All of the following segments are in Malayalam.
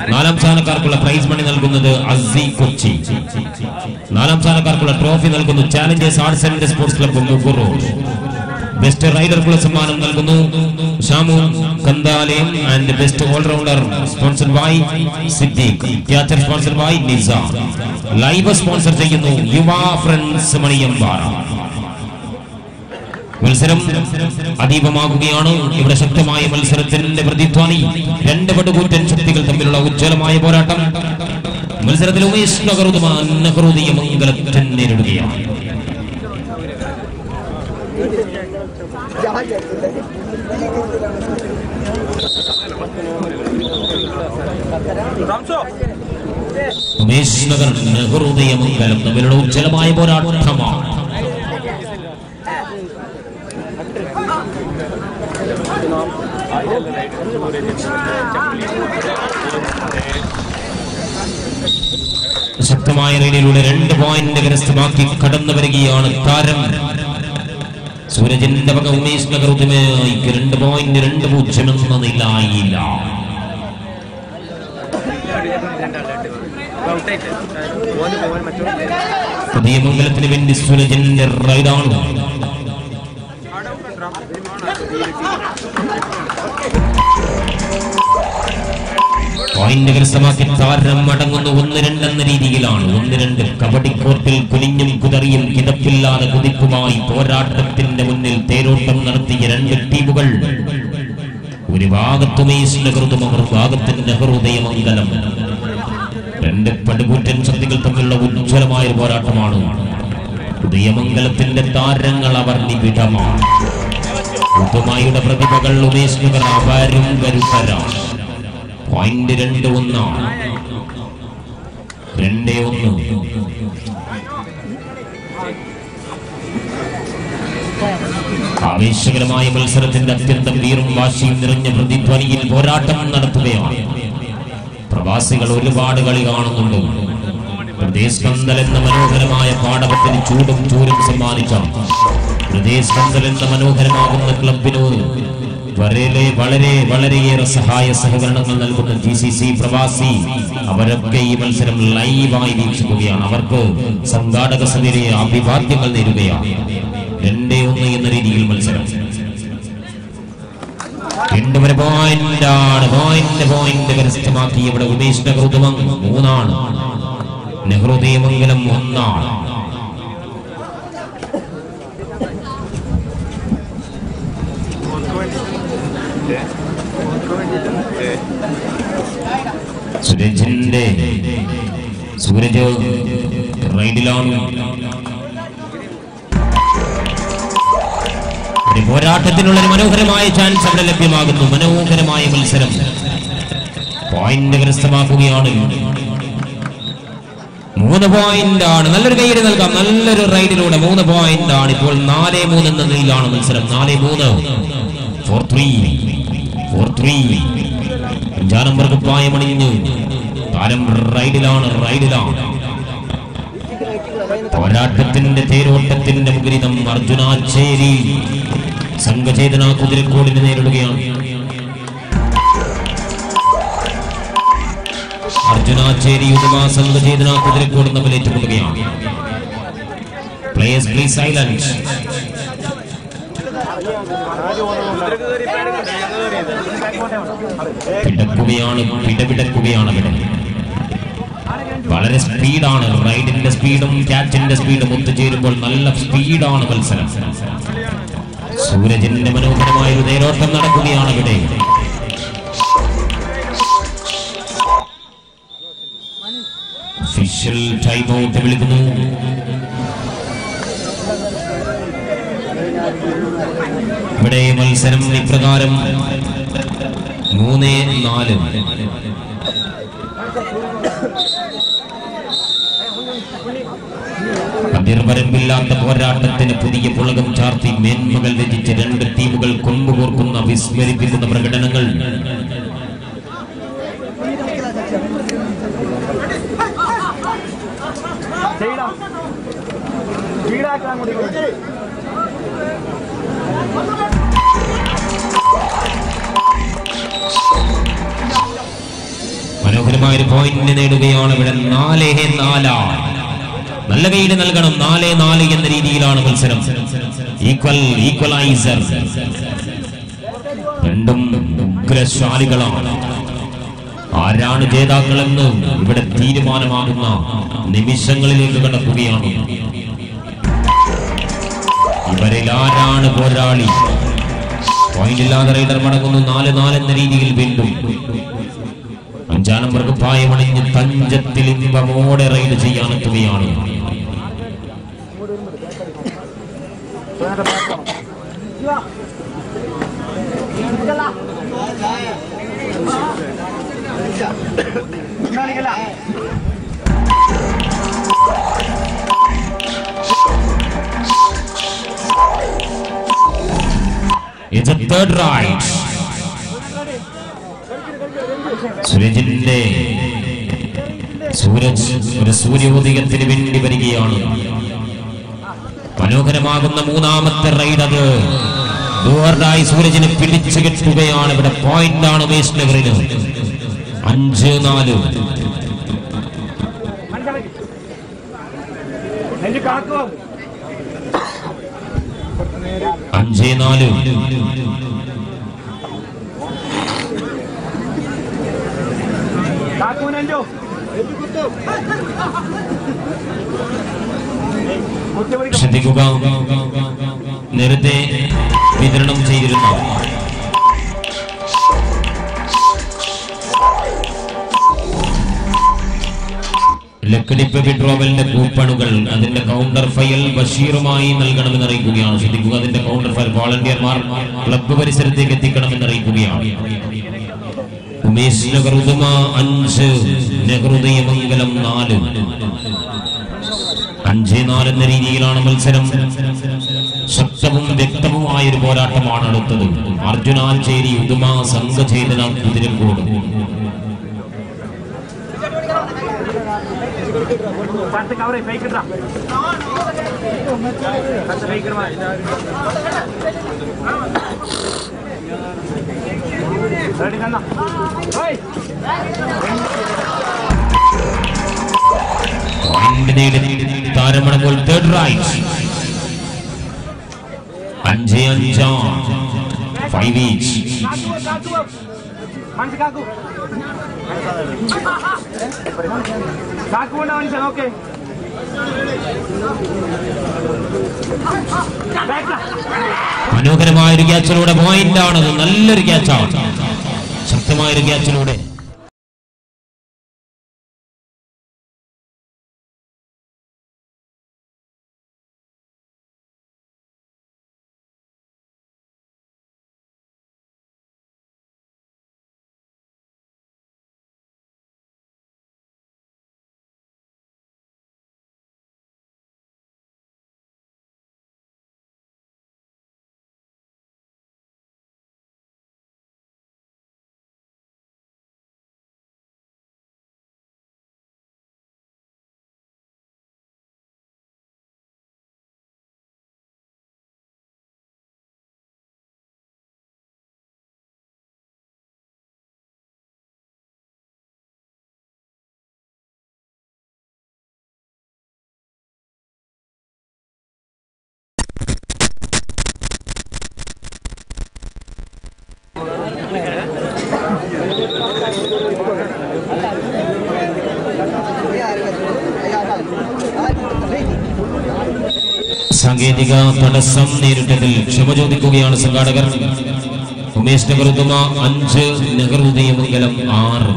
നാലാം സ്ഥാനക്കാർക്കുള്ള പ്രൈസ് മണി നൽകുന്നത് അസി കൊച്ചി നാലാം സ്ഥാനക്കാർക്കുള്ള ട്രോഫി നൽകുന്നു challengers arts and sports club Mukkuru best റൈഡർക്കുള്ള സമ്മാനം നൽകുന്നു ഷാമു കന്താലയം and best allrounder sponsor by Siddique catcher sponsor by Nisa live sponsor ചെയ്യുന്നു യുവ ഫ്രണ്ട്സ് മണിയമ്പാറ മത്സരം അതീവമാകുകയാണ് ഇവിടെ ശക്തമായ മത്സരത്തിന്റെ പ്രതിധ്വനി രണ്ട് പടുകൂറ്റൻ ശക്തികൾ തമ്മിലുള്ള ഉജ്ജ്വലമായ പോരാട്ടം മത്സരത്തിൽ ഉമേഷ് നഗറുദമാൻ നെഹ്റുദിയ മംഗലത്തെ നേരിടുകയാണ് ഉമേഷ് നഗർ നെഹ്റുദിയ മംഗലം തമ്മിലുള്ള ഉജ്ജ്വലമായ പോരാട്ടമാണ് ശക്തമായ റെയിലിലൂടെ രണ്ട് പോയിന്റ് കരസ്ഥമാക്കി കടന്നു വരികയാണ് താരം സൂരജിന്റെ വക ഉമേഷ് നഗർ ഉദ്യമയ്ക്ക് രണ്ട് പോയിന്റ് രണ്ട് പൂജ്യം എന്ന നിലയില്ല പുതിയ മംഗലത്തിന് വേണ്ടി സൂരജിന്റെ റൈഡാണ് പോയിന്റ് കരസ്ഥമാക്കി താരം മടങ്ങുന്നു ഒന്ന് രണ്ടെന്ന രീതിയിലാണ് ഒന്ന് രണ്ട് കബഡി കോർട്ടിൽ കുനിഞ്ഞും കുതറിയും കിതപ്പില്ലാതെ കുതിപ്പുമായി പോരാട്ടത്തിന്റെ മുന്നിൽ തേരോട്ടം നടത്തിയ രണ്ട് ടീമുകൾ ഒരു ഭാഗത്ത് ഉമേഷ് നെഹ്റുദും ഒരു ഭാഗത്ത് നെഹ്റുദയമംഗലം രണ്ട് പടുകൂറ്റൻ ശക്തികൾ തമ്മിലുള്ള ഉജ്ജ്വലമായ ഒരു പോരാട്ടമാണ് ഉദയമംഗലത്തിന്റെ താരങ്ങൾ അവർ നിബിഡമാണ് ഉപ്പുമായുടെ പ്രതിഭകൾ ഉമേഷ് നഗർ അവരും കരുത്തരാണ് പോയിന്റ് രണ്ട് ഒന്നാണ് രണ്ടേ ഒന്ന് ആവേശകരമായ മത്സരത്തിന്റെ അത്യന്തം വീറും വാശിയും നിറഞ്ഞ പ്രതിധ്വനിയിൽ പോരാട്ടം നടത്തുകയാണ് പ്രവാസികൾ ഒരുപാട് കളി കാണുന്നുണ്ട് പ്രദേശ് പന്തൽ എന്ന മനോഹരമായ പാടവത്തിന് ചൂടും ചൂരും സമ്മാനിച്ച പ്രദേശ് പന്തൽ എന്ന മനോഹരമാകുന്ന ക്ലബിന് വളരെ വളരെ വളരെയേറെ സഹായ സഹകരണങ്ങൾ നൽകുന്ന ജി സി സി പ്രവാസി അവരൊക്കെ ഈ മത്സരം ലൈവായി വീക്ഷിക്കുകയാണ് അവർക്ക് സംഘാടക സമിതിയെ അഭിവാദ്യങ്ങൾ നേരുകയാണ് രണ്ടേ ഒന്ന് എന്ന രീതിയിൽ മത്സരം രണ്ടുവരെ പോയിന്റ് ആണ് പോയിന്റ് പോയിന്റ് കരസ്ഥമാക്കി ഇവിടെ ഉമേഷ് നെഹ്റുദമം മൂന്നാണ് നെഹ്റുദയമംഗലം ഒന്നാണ് സുരജിന്റെ സൂരജ് റൈഡിലാണ് ഒരു പോരാട്ടത്തിനുള്ള ഒരു മനോഹരമായ ചാൻസ് അവിടെ ലഭ്യമാകുന്നു മനോഹരമായ മത്സരം പോയിന്റ് കരസ്ഥമാക്കുകയാണ് മൂന്ന് പോയിന്റ് ആണ് നല്ലൊരു കയ്യിൽ നൽകാം നല്ലൊരു റൈഡിലൂടെ മൂന്ന് പോയിന്റ് ആണ് ഇപ്പോൾ നാല് മൂന്ന് എന്ന നിലയിലാണ് മത്സരം നാല് മൂന്ന് ഫോർ ത്രീ ഫോർ ത്രീ അഞ്ചാം നമ്പർ കുപ്പായമണിഞ്ഞു താരം റൈഡിലാണ് റൈഡിലാണ് പോരാട്ടത്തിന്റെ തേരോട്ടത്തിന്റെ മുഖരിതം അർജുനാച്ചേരി സംഘചേതന കുതിരക്കോടിനെ നേരിടുകയാണ് അർജുനാച്ചേരി ഉദമ സംഘചേതന കുതിരക്കോട് തമ്മിൽ ഏറ്റുമുട്ടുകയാണ് പ്ലേയേഴ്സ് പ്ലീസ് സൈലൻസ് പിടക്കുകയാണ് പിടപിടക്കുകയാണ് അവിടെ വളരെ സ്പീഡാണ് റൈഡിന്റെ സ്പീഡും ക്യാച്ചിന്റെ സ്പീഡും ഒത്തുചേരുമ്പോൾ നല്ല സ്പീഡാണ് മത്സരം സൂരജിന്റെ മനോഹരമായ ഒരു നേരോട്ടം നടക്കുകയാണ് ഇവിടെ ഒഫീഷ്യൽ ടൈം ഔട്ട് വിളിക്കുന്നു ഇവിടെ മത്സരം ഇപ്രകാരം മൂന്ന് നാല് അതിർവരമ്പില്ലാത്ത പോരാട്ടത്തിന് പുതിയ പുളകം ചാർത്തി മേന്മകൾ രചിച്ച് രണ്ട് ടീമുകൾ കൊമ്പുകോർക്കുന്ന വിസ്മരിപ്പിക്കുന്ന പ്രകടനങ്ങൾ മനോഹരമായ ഒരു പോയിന്റ് നേടുകയാണ് ഇവിടെ നാലേ നാലാണ് നല്ല കൈയ്യിൽ നൽകണം നാല് നാല് എന്ന രീതിയിലാണ് മത്സരം ഈക്വൽ ഈക്വലൈസർ രണ്ടും ഉഗ്രശാലികളാണ് ആരാണ് ജേതാക്കളെന്ന് ഇവിടെ തീരുമാനമാകുന്ന നിമിഷങ്ങളിലേക്ക് കടക്കുകയാണ് ഇവരിൽ ആരാണ് പോരാളി പോയിന്റ് ഇല്ലാതെ റൈഡർ മടങ്ങുന്നു നാല് നാല് എന്ന രീതിയിൽ വീണ്ടും അഞ്ചാം നമ്പർക്ക് പായമണിഞ്ഞ് തഞ്ചത്തിൽ ഇമ്പമോടെ റൈഡ് ചെയ്യാനെത്തുകയാണ് It's a third ride. സൂരജിന്റെ സൂരജ് ഒരു സൂര്യോദയത്തിന് വേണ്ടി വരികയാണ് മനോഹരമാകുന്ന മൂന്നാമത്തെ റൈഡ് അത് ഡുവർഡായി സൂരജിനെ പിടിച്ചു കെട്ടുകയാണ് ഇവിടെ പോയിന്റ് ആണ് വേസ്റ്റ് നഗറിന് അഞ്ച് നാല് അഞ്ച് നാല് കാക്കൂനഞ്ചോ ശ്രദ്ധിക്കുക നേരത്തെ വിതരണം ചെയ്തിരുന്ന ലക്കടിപ്പ് വിഡ്രോവലിന്റെ കൂപ്പണുകൾ അതിന്റെ കൗണ്ടർ ഫയൽ ബഷീറുമായി നൽകണമെന്ന് അറിയിക്കുകയാണ് ശ്രദ്ധിക്കുക അതിന്റെ കൗണ്ടർ ഫയൽ വോളണ്ടിയർമാർ ക്ലബ്ബ് പരിസരത്തേക്ക് എത്തിക്കണമെന്ന് അറിയിക്കുകയാണ് ഉമേഷ് നഗർ ഉദുമ അഞ്ച് നെഹ്റുദയമംഗലം നാല് അഞ്ച് നാല് എന്ന രീതിയിലാണ് മത്സരം ശക്തവും വ്യക്തവുമായ ഒരു പോരാട്ടമാണ് അടുത്തത് അർജുനാഞ്ചേരി ഉദുമ സംഘചേതന കുതിരക്കോട് പത്ത് കവറേ ഫേക്ക് ഇട്ടാ പത്ത് ഫേക്ക് ഇടുവാ റെഡി തന്നാ ഓയ് പോയിന്റ് നേടി താരമടങ്ങുമ്പോൾ തേർഡ് റൈറ്റ് അഞ്ച് അഞ്ചാ ഫൈവ് ഈച്ച് കാക്കു കാക്കു മനസ്സ് കാക്കു കാക്കു കൊണ്ട മനുഷ്യൻ ഓക്കെ മനോഹരമായ ഒരു ക്യാച്ചിലൂടെ പോയിന്റ് ആണത് നല്ലൊരു ക്യാച്ചാണ് ശക്തമായ ഒരു ക്യാച്ചിലൂടെ സാങ്കേതിക തടസ്സം നേരിട്ടതിൽ ക്ഷമ ചോദിക്കുകയാണ് സംഘാടകർ ഉമേഷ് നഗറുദ്ദമ അഞ്ച് നഗറുദയമംഗലം ആറ്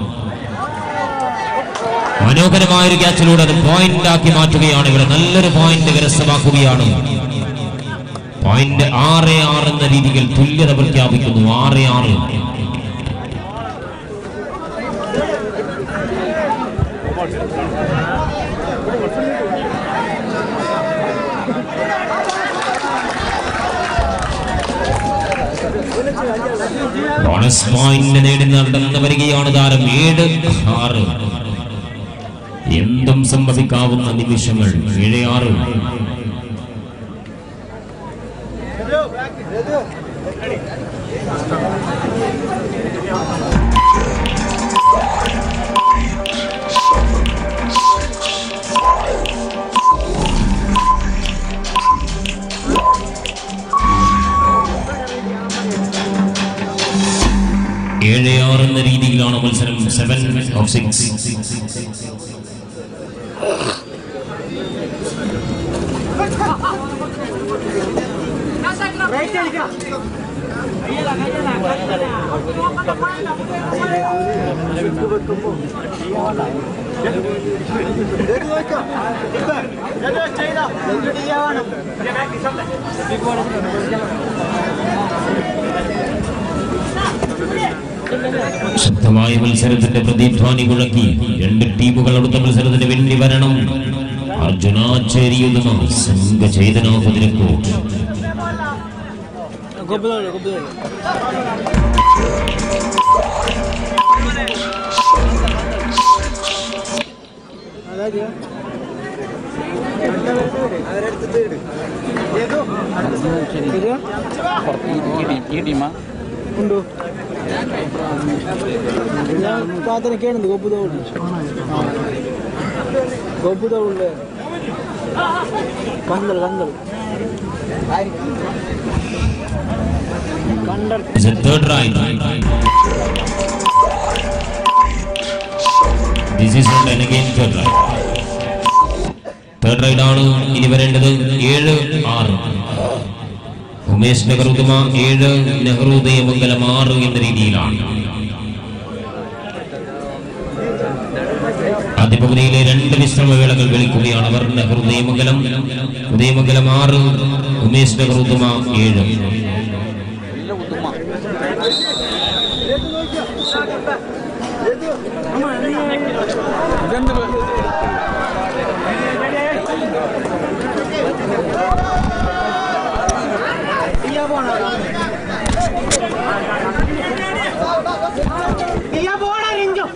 മനോഹരമായ ഒരു ക്യാച്ചിലൂടെ അത് പോയിന്റ് ആക്കി മാറ്റുകയാണ് ഇവിടെ നല്ലൊരു പോയിന്റ് കരസ്ഥമാക്കുകയാണ് പോയിന്റ് ആറ് ആറ് എന്ന രീതിയിൽ തുല്യത പ്രഖ്യാപിക്കുന്നു ആറ് ആറ് ബോണസ് പോയിന്റ് നേടി നടന്നു വരികയാണ് താരം ഏഴ് ആറ് എന്തും സംഭവിക്കാവുന്ന നിമിഷങ്ങൾ ഏഴ് ആറ് seven of six. ശക്തമായ മത്സരത്തിന്റെ പ്രതിധ്വനി മുഴക്കി രണ്ട് ടീമുകൾ അടുത്ത മത്സരത്തിന് വെന്നി വരണം അർജുനാചേരിയുധമ സംഘചേതന കുതിരക്കോട്ട് ಗೊಬ್ಬರ ಗೊಬ್ಬರ ಅದಾದ್ಯಾ ಇದು ഈ ടീമാ ಉಂಡು ഞാൻ പാത്രം കേണുണ്ട് ಗೊಬ್ಬದ ಉಳ್ಳು ಗೊಬ್ಬದ ಉಳ್ಳು ಕಂದಲ್ ಕಂದಲ್ ಕಂಡಲ್ is a third ride. This is not an again third ride. Third ride ആണ് ഇനി വരേണ്ടത് ഏഴ് ആറ് ഉമേഷ് നെഹ്റുദമ ഏഴ് നെഹ്റുദയമംഗലം ആറ് എന്ന രീതിയിലാണ് ആദ്യ പകുതിയിലെ രണ്ട് വിശ്രമവേളകൾ വിളിക്കുകയാണ് അവർ നെഹ്റുദയമംഗലം ഉദയമംഗലം ആറ് ഉമേഷ് നെഹ്റുദമ ഏഴ്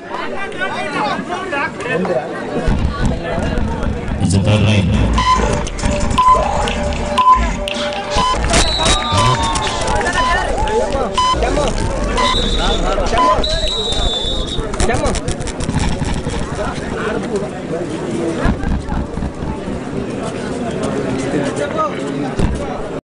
It's a third right.